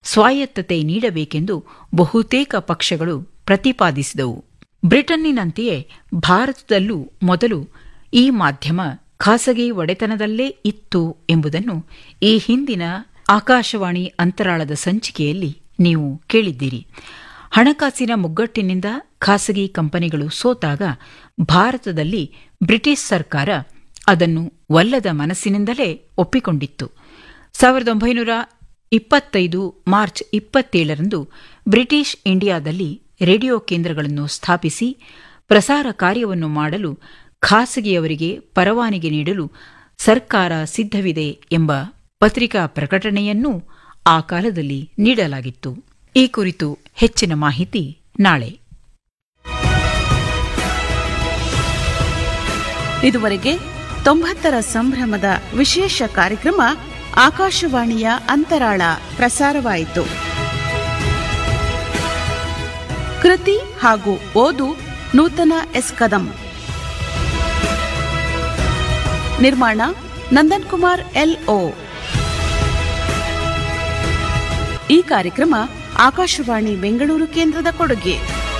ಸ್ವಾಯತ್ತತೆ ನೀಡಬೇಕೆಂದು ಬಹುತೇಕ ಪಕ್ಷಗಳು ಪ್ರತಿಪಾದಿಸಿದವು ಬ್ರಿಟನ್ನಿನಂತೆಯೇ ಭಾರತದಲ್ಲೂ ಮೊದಲು ಈ ಮಾಧ್ಯಮ ಖಾಸಗಿ ಒಡೆತನದಲ್ಲೇ ಇತ್ತು ಎಂಬುದನ್ನು ಈ ಹಿಂದಿನ ಆಕಾಶವಾಣಿ ಅಂತರಾಳದ ಸಂಚಿಕೆಯಲ್ಲಿ ನೀವು ಕೇಳಿದ್ದೀರಿ ಹಣಕಾಸಿನ ಮುಗ್ಗಟ್ಟಿನಿಂದ ಖಾಸಗಿ ಕಂಪನಿಗಳು ಸೋತಾಗ ಭಾರತದಲ್ಲಿ ಬ್ರಿಟಿಷ್ ಸರ್ಕಾರ ಅದನ್ನು ಒಲ್ಲದ ಮನಸ್ಸಿನಿಂದಲೇ ಒಪ್ಪಿಕೊಂಡಿತ್ತು ಸಾವಿರದ ಒಂಬೈನೂರ ಇಪ್ಪತ್ತೈದು ಮಾರ್ಚ್ ಇಪ್ಪತ್ತೇಳರಂದು ಬ್ರಿಟಿಷ್ ಇಂಡಿಯಾದಲ್ಲಿ ರೇಡಿಯೋ ಕೇಂದ್ರಗಳನ್ನು ಸ್ಥಾಪಿಸಿ ಪ್ರಸಾರ ಕಾರ್ಯವನ್ನು ಮಾಡಲು ಖಾಸಗಿಯವರಿಗೆ ಪರವಾನಗಿ ನೀಡಲು ಸರ್ಕಾರ ಸಿದ್ಧವಿದೆ ಎಂಬ ಪತ್ರಿಕಾ ಪ್ರಕಟಣೆಯನ್ನೂ ಆ ಕಾಲದಲ್ಲಿ ನೀಡಲಾಗಿತ್ತು ಈ ಕುರಿತು ಹೆಚ್ಚಿನ ಮಾಹಿತಿ ನಾಳೆ ಇದುವರೆಗೆ ತೊಂಬತ್ತರ ಸಂಭ್ರಮದ ವಿಶೇಷ ಕಾರ್ಯಕ್ರಮ ಆಕಾಶವಾಣಿಯ ಅಂತರಾಳ ಪ್ರಸಾರವಾಯಿತು ಕೃತಿ ಹಾಗೂ ಓದು ನೂತನ ಎಸ್ ಕದಂ ನಿರ್ಮಾಣ ನಂದನ್ ಕುಮಾರ್ ಎಲ್ಒ ಈ ಕಾರ್ಯಕ್ರಮ ಆಕಾಶವಾಣಿ ಬೆಂಗಳೂರು ಕೇಂದ್ರದ ಕೊಡುಗೆ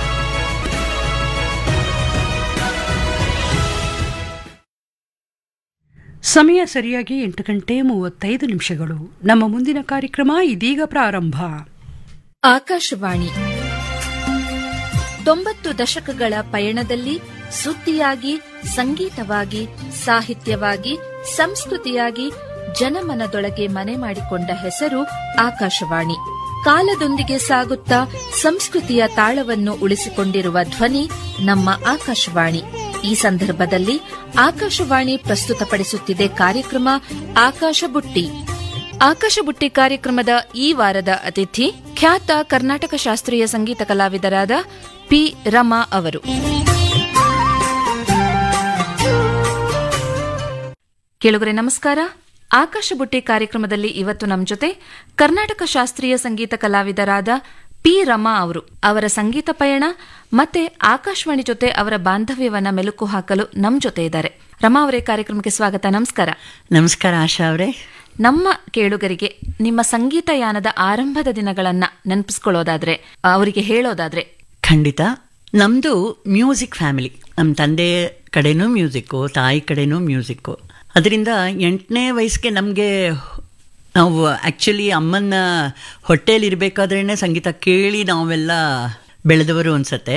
ಸಮಯ ಸರಿಯಾಗಿ ಎಂಟು ಗಂಟೆ ಮೂವತ್ತೈದು ನಿಮಿಷಗಳು ನಮ್ಮ ಮುಂದಿನ ಕಾರ್ಯಕ್ರಮ ಇದೀಗ ಪ್ರಾರಂಭ ಆಕಾಶವಾಣಿ ತೊಂಬತ್ತು ದಶಕಗಳ ಪಯಣದಲ್ಲಿ ಸುದ್ದಿಯಾಗಿ ಸಂಗೀತವಾಗಿ ಸಾಹಿತ್ಯವಾಗಿ ಸಂಸ್ಕೃತಿಯಾಗಿ ಜನಮನದೊಳಗೆ ಮನೆ ಮಾಡಿಕೊಂಡ ಹೆಸರು ಆಕಾಶವಾಣಿ ಕಾಲದೊಂದಿಗೆ ಸಾಗುತ್ತಾ ಸಂಸ್ಕೃತಿಯ ತಾಳವನ್ನು ಉಳಿಸಿಕೊಂಡಿರುವ ಧ್ವನಿ ನಮ್ಮ ಆಕಾಶವಾಣಿ ಈ ಸಂದರ್ಭದಲ್ಲಿ ಆಕಾಶವಾಣಿ ಪ್ರಸ್ತುತಪಡಿಸುತ್ತಿದೆ ಕಾರ್ಯಕ್ರಮ ಆಕಾಶ ಬುಟ್ಟಿ ಆಕಾಶ ಬುಟ್ಟಿ ಕಾರ್ಯಕ್ರಮದ ಈ ವಾರದ ಅತಿಥಿ ಖ್ಯಾತ ಕರ್ನಾಟಕ ಶಾಸ್ತ್ರೀಯ ಸಂಗೀತ ಕಲಾವಿದರಾದ ಪಿ ರಮಾ ಅವರು ಕೇಳುಗರೆ ನಮಸ್ಕಾರ ಆಕಾಶ ಬುಟ್ಟಿ ಕಾರ್ಯಕ್ರಮದಲ್ಲಿ ಇವತ್ತು ನಮ್ಮ ಜೊತೆ ಕರ್ನಾಟಕ ಶಾಸ್ತ್ರೀಯ ಸಂಗೀತ ಕಲಾವಿದರಾದ ಪಿ ರಮಾ ಅವರು ಅವರ ಸಂಗೀತ ಪಯಣ ಮತ್ತೆ ಆಕಾಶವಾಣಿ ಜೊತೆ ಅವರ ಬಾಂಧವ್ಯವನ್ನ ಮೆಲುಕು ಹಾಕಲು ನಮ್ ಜೊತೆ ಇದ್ದಾರೆ ರಮಾ ಅವರೇ ಕಾರ್ಯಕ್ರಮಕ್ಕೆ ಸ್ವಾಗತ ನಮಸ್ಕಾರ ನಮಸ್ಕಾರ ಆಶಾ ಅವರೇ ನಮ್ಮ ಕೇಳುಗರಿಗೆ ನಿಮ್ಮ ಸಂಗೀತ ಯಾನದ ಆರಂಭದ ದಿನಗಳನ್ನ ನೆನಪಿಸ್ಕೊಳ್ಳೋದಾದ್ರೆ ಅವರಿಗೆ ಹೇಳೋದಾದ್ರೆ ಖಂಡಿತ ನಮ್ಮದು ಮ್ಯೂಸಿಕ್ ಫ್ಯಾಮಿಲಿ ನಮ್ಮ ತಂದೆ ಕಡೆನೂ ಮ್ಯೂಸಿಕ್ಕು ತಾಯಿ ಕಡೆನೂ ಮ್ಯೂಸಿಕ್ಕು ಅದರಿಂದ ಎಂಟನೇ ವಯಸ್ಸಿಗೆ ನಮಗೆ ನಾವು ಆ್ಯಕ್ಚುಲಿ ಅಮ್ಮನ ಹೊಟ್ಟೆಯಲ್ಲಿ ಇರಬೇಕಾದ್ರೇ ಸಂಗೀತ ಕೇಳಿ ನಾವೆಲ್ಲ ಬೆಳೆದವರು ಅನ್ಸತ್ತೆ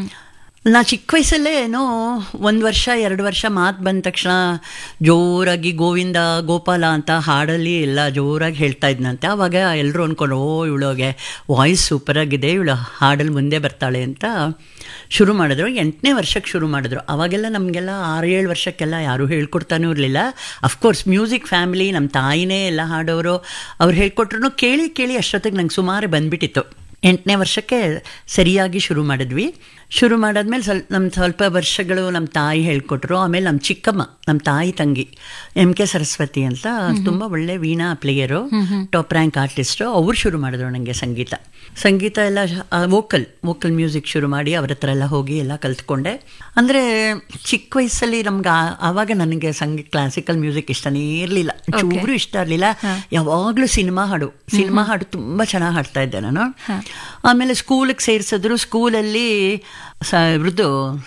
ನಾ ಚಿಕ್ಕ ವಯಸ್ಸಲ್ಲೇ ಏನೋ ಒಂದು ವರ್ಷ ಎರಡು ವರ್ಷ ಮಾತು ಬಂದ ತಕ್ಷಣ ಜೋರಾಗಿ ಗೋವಿಂದ ಗೋಪಾಲ ಅಂತ ಹಾಡಲ್ಲಿ ಎಲ್ಲ ಜೋರಾಗಿ ಹೇಳ್ತಾ ಇದ್ನಂತೆ ಆವಾಗ ಎಲ್ಲರೂ ಅಂದ್ಕೊಂಡು ಓ ಇವಳಿಗೆ ವಾಯ್ಸ್ ಸೂಪರಾಗಿದೆ ಇವಳು ಹಾಡಲ್ಲಿ ಮುಂದೆ ಬರ್ತಾಳೆ ಅಂತ ಶುರು ಮಾಡಿದ್ರು ಎಂಟನೇ ವರ್ಷಕ್ಕೆ ಶುರು ಮಾಡಿದ್ರು ಅವಾಗೆಲ್ಲ ನಮಗೆಲ್ಲ ಆರು ಏಳು ವರ್ಷಕ್ಕೆಲ್ಲ ಯಾರೂ ಹೇಳ್ಕೊಡ್ತಾನೂ ಇರಲಿಲ್ಲ ಅಫ್ಕೋರ್ಸ್ ಮ್ಯೂಸಿಕ್ ಫ್ಯಾಮಿಲಿ ನಮ್ಮ ತಾಯಿನೇ ಎಲ್ಲ ಹಾಡೋರು ಅವ್ರು ಹೇಳ್ಕೊಟ್ರು ಕೇಳಿ ಕೇಳಿ ಅಷ್ಟೊತ್ತಿಗೆ ನಂಗೆ ಸುಮಾರು ಬಂದ್ಬಿಟ್ಟಿತ್ತು ಎಂಟನೇ ವರ್ಷಕ್ಕೆ ಸರಿಯಾಗಿ ಶುರು ಮಾಡಿದ್ವಿ ಶುರು ಮಾಡಾದ್ಮೇಲೆ ಸ್ವಲ್ಪ ನಮ್ಮ ಸ್ವಲ್ಪ ವರ್ಷಗಳು ನಮ್ಮ ತಾಯಿ ಹೇಳ್ಕೊಟ್ರು ಆಮೇಲೆ ನಮ್ಮ ಚಿಕ್ಕಮ್ಮ ನಮ್ಮ ತಾಯಿ ತಂಗಿ ಎಮ್ ಕೆ ಸರಸ್ವತಿ ಅಂತ ತುಂಬ ಒಳ್ಳೆ veena player top rank artist ಅವ್ರು ಶುರು ಮಾಡಿದ್ರು ನನಗೆ ಸಂಗೀತ ಸಂಗೀತ ಎಲ್ಲ ವೋಕಲ್ ವೋಕಲ್ ಮ್ಯೂಸಿಕ್ ಶುರು ಮಾಡಿ ಅವ್ರ ಹತ್ರ ಎಲ್ಲ ಹೋಗಿ ಎಲ್ಲ ಕಲ್ತ್ಕೊಂಡೆ ಅಂದರೆ ಚಿಕ್ಕ ವಯಸ್ಸಲ್ಲಿ ನಮ್ಗೆ ಆವಾಗ ನನಗೆ ಸಂಗೀತ ಕ್ಲಾಸಿಕಲ್ ಮ್ಯೂಸಿಕ್ ಇಷ್ಟನೇ ಇರಲಿಲ್ಲ ಚೂರು ಇಷ್ಟ ಇರಲಿಲ್ಲ ಯಾವಾಗಲೂ ಸಿನಿಮಾ ಹಾಡು ಸಿನಿಮಾ ಹಾಡು ತುಂಬ ಚೆನ್ನಾಗಿ ಹಾಡ್ತಾ ಇದ್ದೆ ನಾನು ಆಮೇಲೆ ಸ್ಕೂಲಿಗೆ ಸೇರಿಸಿದ್ರು ಸ್ಕೂಲಲ್ಲಿ ಸ ಇವ್ರದ್ದು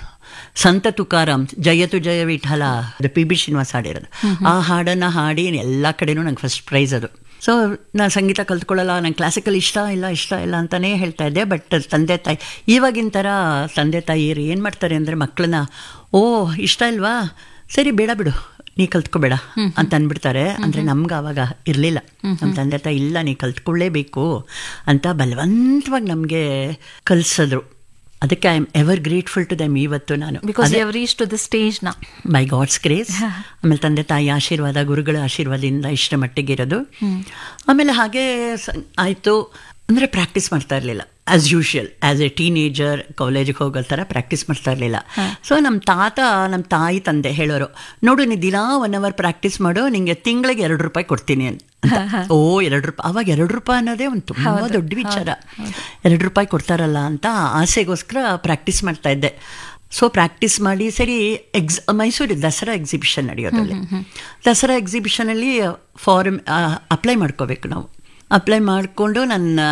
ಸಂತ ತುಕಾರಾಮ್ ಜಯತು ಜಯ ವಿಠಲ ಅದು ಪಿ ಬಿ ಶ್ರೀನಿವಾಸ್ ಹಾಡಿರೋದು ಆ ಹಾಡನ್ನು ಹಾಡಿ ಎಲ್ಲ ಕಡೆನೂ ನಂಗೆ ಫಸ್ಟ್ ಪ್ರೈಸ್ ಅದು ಸೊ ನಾನು ಸಂಗೀತ ಕಲ್ತ್ಕೊಳ್ಳಲ್ಲ ನಂಗೆ ಕ್ಲಾಸಿಕಲ್ ಇಷ್ಟ ಇಲ್ಲ ಇಷ್ಟ ಇಲ್ಲ ಅಂತಲೇ ಹೇಳ್ತಾ ಇದ್ದೆ ಬಟ್ ತಂದೆ ತಾಯಿ ಇವಾಗಿನ ಥರ ತಂದೆ ತಾಯಿಯರು ಏನು ಮಾಡ್ತಾರೆ ಅಂದರೆ ಮಕ್ಕಳನ್ನ ಓ ಇಷ್ಟ ಇಲ್ವಾ ಸರಿ ಬೇಡ ಬಿಡು ನೀ ಕಲ್ತ್ಕೋಬೇಡ ಅಂತ ಅಂದ್ಬಿಡ್ತಾರೆ ಅಂದರೆ ನಮ್ಗೆ ಆವಾಗ ಇರಲಿಲ್ಲ ನಮ್ಮ ತಂದೆ ತಾಯಿ ಇಲ್ಲ ನೀ ಕಲ್ತ್ಕೊಳ್ಳೇಬೇಕು ಅಂತ ಬಲವಂತವಾಗಿ ನಮಗೆ ಕಲಿಸಿದ್ರು ಅದಕ್ಕೆ I am ever grateful to them ಇವತ್ತು ನಾನು because you reach to the stage ನ ಬೈ ಗಾಡ್ಸ್ ಕ್ರೇಸ್ ಆಮೇಲೆ ತಂದೆ ತಾಯಿ ಆಶೀರ್ವಾದ ಗುರುಗಳ ಆಶೀರ್ವಾದದಿಂದ ಇಷ್ಟ ಮಟ್ಟಿಗೆ ಇರೋದು ಆಮೇಲೆ ಹಾಗೆ ಆಯಿತು ಅಂದರೆ ಪ್ರಾಕ್ಟೀಸ್ ಮಾಡ್ತಾ ಇರಲಿಲ್ಲ as usual as a teenager ಕಾಲೇಜಿಗೆ ಹೋಗೋ ಥರ ಪ್ರಾಕ್ಟೀಸ್ ಮಾಡ್ತಾ ಇರಲಿಲ್ಲ ಸೊ ನಮ್ಮ ತಾತ ನಮ್ಮ ತಾಯಿ ತಂದೆ ಹೇಳೋರು ನೋಡು ನೀ ದಿನಾ ಒನ್ ಅವರ್ ಪ್ರಾಕ್ಟೀಸ್ ಮಾಡು ನಿಂಗೆ ತಿಂಗಳಿಗೆ ಎರಡು ರೂಪಾಯಿ ಕೊಡ್ತೀನಿ ಅಂತ ಓ ಎರಡು ರೂಪಾಯಿ ಅವಾಗ ಎರಡು ರೂಪಾಯಿ ಅನ್ನೋದೇ ಒಂದು ತುಂಬ ದೊಡ್ಡ ವಿಚಾರ ಎರಡು ರೂಪಾಯಿ ಕೊಡ್ತಾರಲ್ಲ ಅಂತ ಆಸೆಗೋಸ್ಕರ ಪ್ರಾಕ್ಟೀಸ್ ಮಾಡ್ತಾ ಇದ್ದೆ ಸೊ ಪ್ರಾಕ್ಟೀಸ್ ಮಾಡಿ ಸರಿ ಎಕ್ಸ್ ಮೈಸೂರು ದಸರಾ ಎಕ್ಸಿಬಿಷನ್ ನಡೆಯೋದ್ರಲ್ಲಿ ದಸರಾ ಎಕ್ಸಿಬಿಷನಲ್ಲಿ ಫಾರ್ಮ್ ಅಪ್ಲೈ ಮಾಡ್ಕೋಬೇಕು ನಾವು ಅಪ್ಲೈ ಮಾಡಿಕೊಂಡು ನನ್ನ